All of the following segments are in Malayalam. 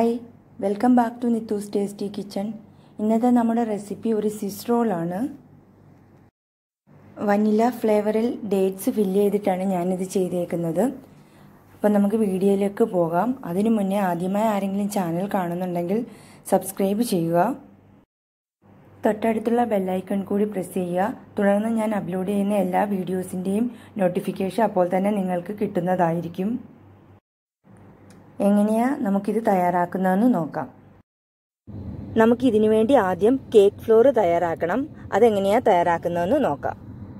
hi welcome back to Nithu's tasty kitchen ഇന്നത്തെ നമ്മുടെ റെസിപ്പി ഒരു സിസ് റോളാണ് വനില ഫ്ലേവറിൽ ഡേറ്റ്സ് ഫില്ല് ചെയ്തിട്ടാണ് ഞാനിത് ചെയ്തേക്കുന്നത് അപ്പോൾ നമുക്ക് വീഡിയോയിലേക്ക് പോകാം അതിനു മുന്നേ ആദ്യമായി ആരെങ്കിലും ചാനൽ കാണുന്നുണ്ടെങ്കിൽ സബ്സ്ക്രൈബ് ചെയ്യുക തൊട്ടടുത്തുള്ള ബെല്ലൈക്കൺ കൂടി പ്രസ് ചെയ്യുക തുടർന്ന് ഞാൻ അപ്ലോഡ് ചെയ്യുന്ന എല്ലാ വീഡിയോസിൻ്റെയും നോട്ടിഫിക്കേഷൻ അപ്പോൾ തന്നെ നിങ്ങൾക്ക് കിട്ടുന്നതായിരിക്കും എങ്ങനെയാ നമുക്കിത് തയ്യാറാക്കുന്നതെന്ന് നോക്കാം നമുക്കിതിനു വേണ്ടി ആദ്യം കേക്ക് ഫ്ലോർ തയ്യാറാക്കണം അതെങ്ങനെയാ തയ്യാറാക്കുന്നതെന്ന് നോക്കാം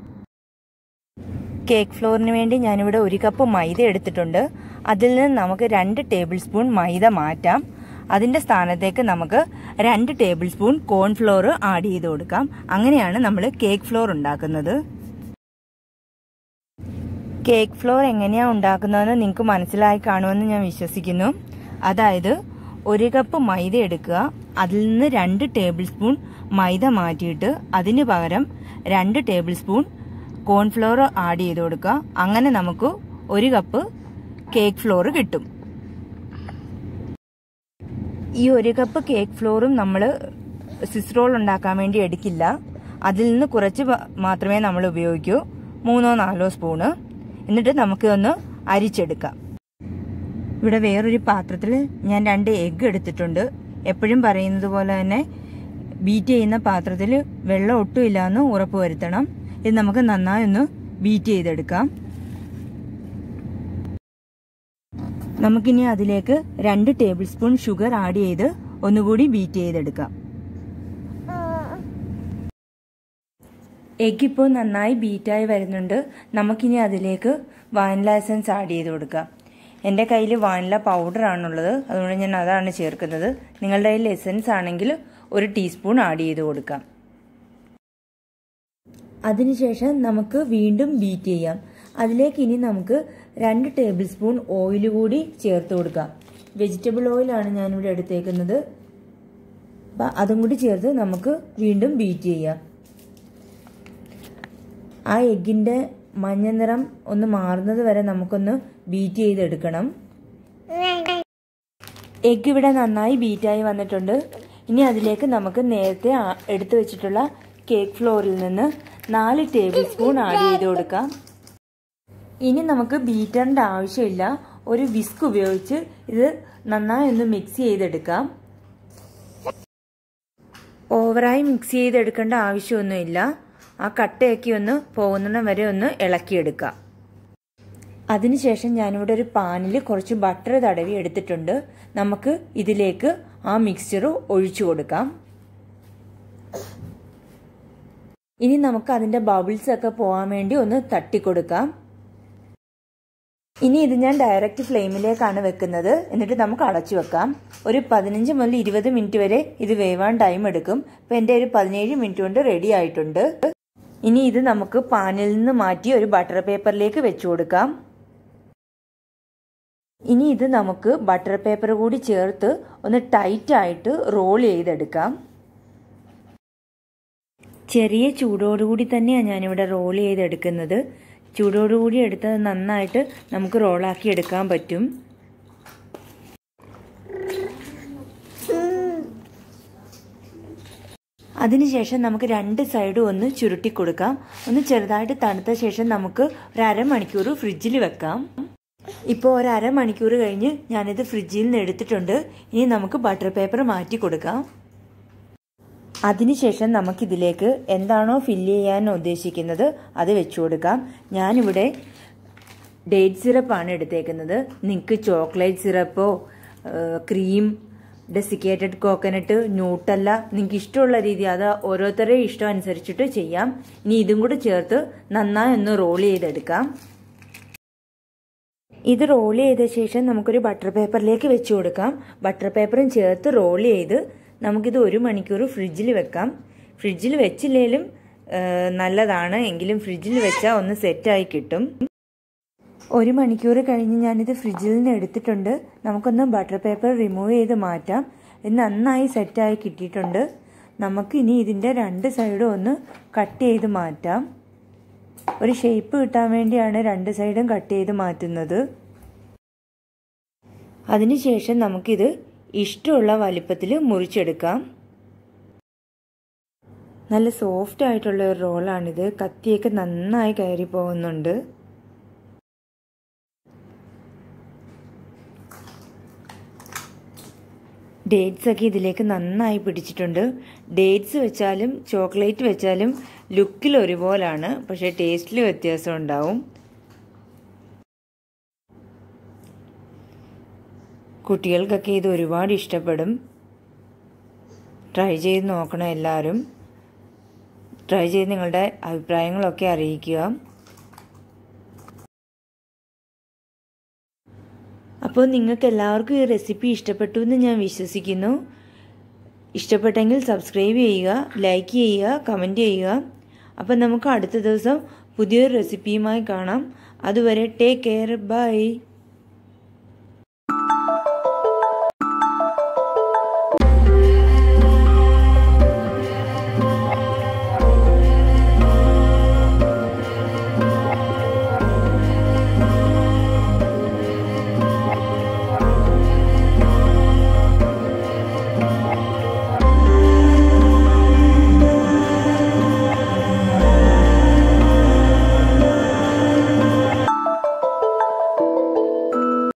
കേക്ക് ഫ്ലോറിന് വേണ്ടി ഞാനിവിടെ ഒരു കപ്പ് മൈദ എടുത്തിട്ടുണ്ട് അതിൽ നിന്ന് നമുക്ക് രണ്ട് ടേബിൾ സ്പൂൺ മൈദ മാറ്റാം അതിന്റെ സ്ഥാനത്തേക്ക് നമുക്ക് രണ്ട് ടേബിൾ സ്പൂൺ കോൺഫ്ലോർ ആഡ് ചെയ്ത് കൊടുക്കാം അങ്ങനെയാണ് നമ്മൾ കേക്ക് ഫ്ലോർ ഉണ്ടാക്കുന്നത് കേക്ക് ഫ്ലോർ എങ്ങനെയാണ് ഉണ്ടാക്കുന്നതെന്ന് നിങ്ങൾക്ക് മനസ്സിലായി കാണുമെന്ന് ഞാൻ വിശ്വസിക്കുന്നു അതായത് ഒരു കപ്പ് മൈദ എടുക്കുക അതിൽ നിന്ന് രണ്ട് ടേബിൾ സ്പൂൺ മൈദ മാറ്റിയിട്ട് അതിന് പകരം രണ്ട് ടേബിൾ സ്പൂൺ കോൺഫ്ലോർ ആഡ് ചെയ്ത് കൊടുക്കുക അങ്ങനെ നമുക്ക് ഒരു കപ്പ് കേക്ക് ഫ്ലോർ കിട്ടും ഈ ഒരു കപ്പ് കേക്ക് ഫ്ലോറും നമ്മൾ സിസ്റോൾ ഉണ്ടാക്കാൻ വേണ്ടി എടുക്കില്ല അതിൽ നിന്ന് കുറച്ച് മാത്രമേ നമ്മൾ ഉപയോഗിക്കൂ മൂന്നോ നാലോ സ്പൂണ് എന്നിട്ട് നമുക്കിതൊന്ന് അരിച്ചെടുക്കാം ഇവിടെ വേറൊരു പാത്രത്തിൽ ഞാൻ രണ്ട് എഗ്ഗ് എടുത്തിട്ടുണ്ട് എപ്പോഴും പറയുന്നത് പോലെ തന്നെ ബീറ്റ് ചെയ്യുന്ന പാത്രത്തിൽ വെള്ളം ഒട്ടുമില്ല എന്ന് ഉറപ്പ് വരുത്തണം ഇത് നമുക്ക് നന്നായി ഒന്ന് ബീറ്റ് ചെയ്തെടുക്കാം നമുക്കിനി അതിലേക്ക് രണ്ട് ടേബിൾ സ്പൂൺ ഷുഗർ ആഡ് ചെയ്ത് ഒന്നുകൂടി ബീറ്റ് ചെയ്തെടുക്കാം എഗ് ഇപ്പോൾ നന്നായി ബീറ്റായി വരുന്നുണ്ട് നമുക്കിനി അതിലേക്ക് വാനില എസൻസ് ആഡ് ചെയ്ത് കൊടുക്കാം എൻ്റെ കയ്യിൽ വാനില പൗഡർ ആണുള്ളത് അതുകൊണ്ട് ഞാൻ അതാണ് ചേർക്കുന്നത് നിങ്ങളുടെ കയ്യിൽ എസൻസ് ആണെങ്കിൽ ഒരു ടീസ്പൂൺ ആഡ് ചെയ്ത് കൊടുക്കാം അതിനുശേഷം നമുക്ക് വീണ്ടും ബീറ്റ് ചെയ്യാം അതിലേക്ക് ഇനി നമുക്ക് രണ്ട് ടേബിൾ സ്പൂൺ ഓയിൽ കൂടി ചേർത്ത് കൊടുക്കാം വെജിറ്റബിൾ ഓയിലാണ് ഞാനിവിടെ എടുത്തേക്കുന്നത് അപ്പം അതും കൂടി ചേർത്ത് നമുക്ക് വീണ്ടും ബീറ്റ് ചെയ്യാം ആ എഗ്ഗിൻ്റെ മഞ്ഞ നിറം ഒന്ന് മാറുന്നത് വരെ നമുക്കൊന്ന് ബീറ്റ് ചെയ്തെടുക്കണം എഗ്ഗ് ഇവിടെ നന്നായി ബീറ്റായി വന്നിട്ടുണ്ട് ഇനി അതിലേക്ക് നമുക്ക് നേരത്തെ എടുത്തു വെച്ചിട്ടുള്ള കേക്ക് ഫ്ലോറിൽ നിന്ന് നാല് ടേബിൾ സ്പൂൺ ആഡ് ചെയ്ത് കൊടുക്കാം ഇനി നമുക്ക് ബീറ്ററിൻ്റെ ആവശ്യമില്ല ഒരു വിസ്ക് ഉപയോഗിച്ച് ഇത് നന്നായി ഒന്ന് മിക്സ് ചെയ്തെടുക്കാം ഓവറായി മിക്സ് ചെയ്തെടുക്കേണ്ട ആവശ്യമൊന്നുമില്ല ആ കട്ടയൊക്കെ ഒന്ന് പോകുന്നിടം വരെ ഒന്ന് ഇളക്കിയെടുക്കാം അതിനുശേഷം ഞാനിവിടെ ഒരു പാനിൽ കുറച്ച് ബട്ടർ തടവി എടുത്തിട്ടുണ്ട് നമുക്ക് ഇതിലേക്ക് ആ മിക്സ്ചർ ഒഴിച്ചു കൊടുക്കാം ഇനി നമുക്ക് അതിൻ്റെ ബബിൾസ് ഒക്കെ പോകാൻ വേണ്ടി ഒന്ന് തട്ടിക്കൊടുക്കാം ഇനി ഇത് ഞാൻ ഡയറക്റ്റ് ഫ്ലെയിമിലേക്കാണ് വെക്കുന്നത് എന്നിട്ട് നമുക്ക് അടച്ചു വെക്കാം ഒരു പതിനഞ്ച് മുതൽ ഇരുപത് മിനിറ്റ് വരെ ഇത് വേവാൻ ടൈം എടുക്കും അപ്പം എൻ്റെ ഒരു പതിനേഴ് മിനിറ്റ് കൊണ്ട് റെഡി ആയിട്ടുണ്ട് ഇനി ഇത് നമുക്ക് പാനിൽ നിന്ന് മാറ്റി ഒരു ബട്ടർ പേപ്പറിലേക്ക് വെച്ചു കൊടുക്കാം ഇനി ഇത് നമുക്ക് ബട്ടർ പേപ്പർ കൂടി ചേർത്ത് ഒന്ന് ടൈറ്റ് ആയിട്ട് റോൾ ചെയ്തെടുക്കാം ചെറിയ ചൂടോടുകൂടി തന്നെയാണ് ഞാനിവിടെ റോൾ ചെയ്തെടുക്കുന്നത് ചൂടോടുകൂടി എടുത്തത് നന്നായിട്ട് നമുക്ക് റോളാക്കി എടുക്കാൻ പറ്റും അതിനുശേഷം നമുക്ക് രണ്ട് സൈഡും ഒന്ന് ചുരുട്ടി കൊടുക്കാം ഒന്ന് ചെറുതായിട്ട് തണുത്ത ശേഷം നമുക്ക് ഒരു അരമണിക്കൂർ ഫ്രിഡ്ജിൽ വെക്കാം ഇപ്പോൾ ഒരു അരമണിക്കൂർ കഴിഞ്ഞ് ഞാനിത് ഫ്രിഡ്ജിൽ നിന്ന് എടുത്തിട്ടുണ്ട് ഇനി നമുക്ക് ബട്ടർ പേപ്പർ മാറ്റി കൊടുക്കാം അതിനുശേഷം നമുക്കിതിലേക്ക് എന്താണോ ഫില്ല് ചെയ്യാൻ ഉദ്ദേശിക്കുന്നത് അത് വെച്ചു കൊടുക്കാം ഞാനിവിടെ ഡേറ്റ് സിറപ്പാണ് എടുത്തേക്കുന്നത് നിങ്ങൾക്ക് ചോക്ലേറ്റ് സിറപ്പോ ക്രീം ഡെസിക്കേറ്റഡ് കോക്കനട്ട് ന്യൂട്ടല്ല നിങ്ങൾക്ക് ഇഷ്ടമുള്ള രീതി അത് ഓരോരുത്തരുടെയും ഇഷ്ടം അനുസരിച്ചിട്ട് ചെയ്യാം ഇനി ഇതും കൂടെ ചേർത്ത് നന്നായി ഒന്ന് റോൾ ചെയ്തെടുക്കാം ഇത് റോൾ ചെയ്ത ശേഷം നമുക്കൊരു ബട്ടർ പേപ്പറിലേക്ക് വെച്ചു കൊടുക്കാം ബട്ടർ പേപ്പറും ചേർത്ത് റോൾ ചെയ്ത് നമുക്കിത് ഒരു മണിക്കൂർ ഫ്രിഡ്ജിൽ വെക്കാം ഫ്രിഡ്ജിൽ വെച്ചില്ലേലും നല്ലതാണ് എങ്കിലും ഫ്രിഡ്ജിൽ വെച്ചാൽ ഒന്ന് സെറ്റായി കിട്ടും ഒരു മണിക്കൂർ കഴിഞ്ഞ് ഞാനിത് ഫ്രിഡ്ജിൽ നിന്ന് എടുത്തിട്ടുണ്ട് നമുക്കൊന്ന് ബട്ടർ പേപ്പർ റിമൂവ് ചെയ്ത് മാറ്റാം ഇത് നന്നായി സെറ്റായി കിട്ടിയിട്ടുണ്ട് നമുക്ക് ഇനി ഇതിൻ്റെ രണ്ട് സൈഡും ഒന്ന് കട്ട് ചെയ്ത് മാറ്റാം ഒരു ഷേപ്പ് കിട്ടാൻ വേണ്ടിയാണ് രണ്ട് സൈഡും കട്ട് ചെയ്ത് മാറ്റുന്നത് അതിനുശേഷം നമുക്കിത് ഇഷ്ടമുള്ള വലിപ്പത്തിൽ മുറിച്ചെടുക്കാം നല്ല സോഫ്റ്റ് ആയിട്ടുള്ള ഒരു റോളാണിത് കത്തിയൊക്കെ നന്നായി കയറി പോകുന്നുണ്ട് ഡേറ്റ്സ് ഒക്കെ ഇതിലേക്ക് നന്നായി പിടിച്ചിട്ടുണ്ട് ഡേറ്റ്സ് വെച്ചാലും ചോക്ലേറ്റ് വെച്ചാലും ലുക്കിൽ ഒരുപോലാണ് പക്ഷേ ടേസ്റ്റിൽ വ്യത്യാസം ഉണ്ടാവും കുട്ടികൾക്കൊക്കെ ഇത് ഒരുപാട് ഇഷ്ടപ്പെടും ട്രൈ ചെയ്ത് നോക്കണം എല്ലാവരും ട്രൈ ചെയ്ത് നിങ്ങളുടെ അഭിപ്രായങ്ങളൊക്കെ അറിയിക്കുക അപ്പോൾ നിങ്ങൾക്ക് എല്ലാവർക്കും ഈ റെസിപ്പി ഇഷ്ടപ്പെട്ടു എന്ന് ഞാൻ വിശ്വസിക്കുന്നു ഇഷ്ടപ്പെട്ടെങ്കിൽ സബ്സ്ക്രൈബ് ചെയ്യുക ലൈക്ക് ചെയ്യുക കമൻറ്റ് ചെയ്യുക അപ്പോൾ നമുക്ക് അടുത്ത ദിവസം പുതിയൊരു റെസിപ്പിയുമായി കാണാം അതുവരെ ടേക്ക് കെയർ ബൈ